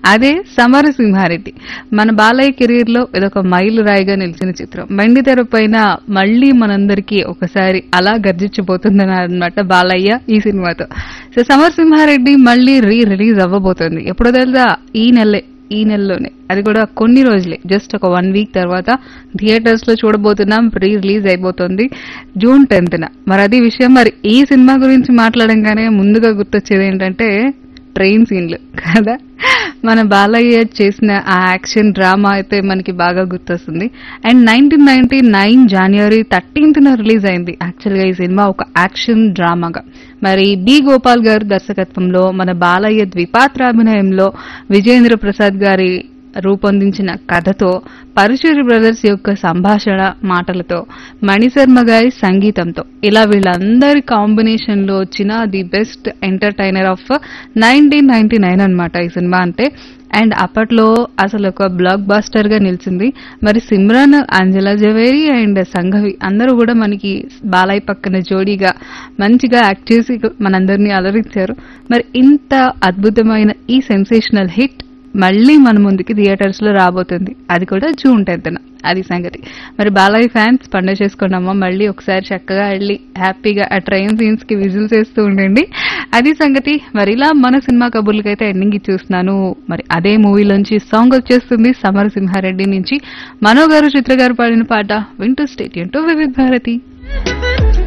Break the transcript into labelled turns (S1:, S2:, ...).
S1: అదే సమరసింహారెడ్డి మన బాలయ్య కెరీర్ లో ఇదొక మైలు రాయిగా నిలిచిన చిత్రం బండి తెర పైన మళ్ళీ మనందరికీ ఒకసారి అలా గర్జించబోతుందని అన్నమాట బాలయ్య ఈ సినిమాతో సో సమరసింహారెడ్డి మళ్ళీ రీ రిలీజ్ అవ్వబోతుంది ఎప్పుడో తెలుసా ఈ నెలే ఈ నెలలోనే అది కూడా కొన్ని రోజులే జస్ట్ ఒక వన్ వీక్ తర్వాత థియేటర్స్ లో చూడబోతున్నాం ప్రీ రిలీజ్ అయిపోతుంది జూన్ టెన్త్ న మరి అది విషయం మరి ఈ సినిమా గురించి మాట్లాడంగానే ముందుగా గుర్తొచ్చేది ఏంటంటే ట్రైన్ సీన్లు కదా మన బాలయ్య చేసిన ఆ యాక్షన్ డ్రామా అయితే మనకి బాగా గుర్తొస్తుంది and nineteen ninety nine January thirteenth న రిలీజ్ అయింది యాక్చువల్ గా ఈ సినిమా ఒక యాక్షన్ డ్రామాగా మరి బి గోపాల్ గారు దర్శకత్వంలో మన బాలయ్య ద్విపాత్రాభినయంలో విజయేంద్ర ప్రసాద్ గారి రూపొందించిన కథతో పరశురి బ్రదర్స్ యొక్క సంభాషణ మాటలతో మణిశర్మ గారి సంగీతంతో ఇలా వీళ్ళందరి కాంబినేషన్ లో వచ్చిన the best entertainer of nineteen ninety nine అనమాట ఈ సినిమా అంటే అండ్ అప్పట్లో అసలు ఒక బ్లాక్ బాస్టర్ గా నిలిచింది మరి సిమ్రాన్ అంజలా జవేరి అండ్ సంఘవి అందరూ కూడా మనకి బాలయ్య పక్కన జోడీగా మంచిగా యాక్ట్ చేసి మనందరినీ అలరించారు మరి ఇంత అద్భుతమైన ఈ సెన్సేషనల్ హిట్ మళ్ళీ మన ముందుకి థియేటర్స్ లో రాబోతుంది అది కూడా జూన్ టెన్త్ అది సంగతి మరి బాలయ్య ఫ్యాన్స్ పండుగ చేసుకున్నామా మళ్ళీ ఒకసారి చక్కగా వెళ్ళి హ్యాపీగా ఆ ట్రైన్ సీన్స్ కి విజిల్ చేస్తూ ఉండండి అది సంగతి మరి ఇలా మన సినిమా కబుర్లకైతే ఎండింగ్ ఇచ్చేస్తున్నాను మరి అదే మూవీలోంచి సాంగ్ వచ్చేస్తుంది సమరసింహారెడ్డి నుంచి మనో గారు చిత్ర గారు పాడిన పాట వింటూ స్టేట్ టు వివిధ్ భారతి